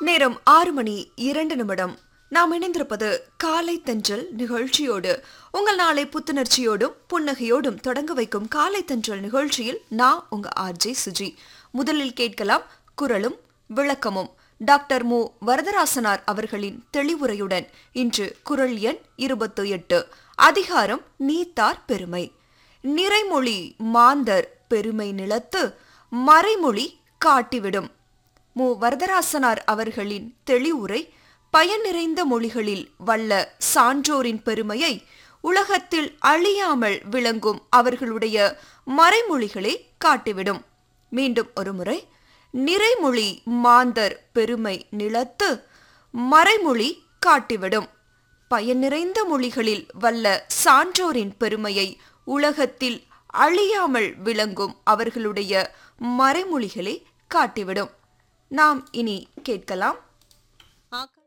நேரம் ஆறு மணி இரண்டு நிமிடம் நாம் இணைந்திருப்பது காலை தென்றல் நிகழ்ச்சியோடு உங்கள் நாளை புத்துணர்ச்சியோடும் புன்னகையோடும் தொடங்க வைக்கும் காலை தென்றல் நிகழ்ச்சியில் நான் உங்க ஆர்ஜே சுஜி முதலில் கேட்கலாம் குரலும் விளக்கமும் டாக்டர் மு வரதராசனார் அவர்களின் தெளிவுரையுடன் இன்று குரல் எண் இருபத்து எட்டு அதிகாரம் நீத்தார் பெருமை நிறைமொழி மாந்தர் பெருமை நிலத்து மறைமொழி காட்டிவிடும் மு வரதராசனார் அவர்களின் தெளிவுரை பயன் நிறைந்த மொழிகளில் வல்ல சான்றோரின் பெருமையை உலகத்தில் அழியாமல் விளங்கும் அவர்களுடைய மறைமொழிகளை காட்டிவிடும் மீண்டும் ஒருமுறை நிறைமொழி மாந்தர் பெருமை நிலத்து மறைமொழி காட்டிவிடும் பயன் நிறைந்த மொழிகளில் வல்ல சான்றோரின் பெருமையை உலகத்தில் அழியாமல் விளங்கும் அவர்களுடைய மறைமொழிகளை காட்டிவிடும் நாம் இனி கேட்கலாம் ஆக்க-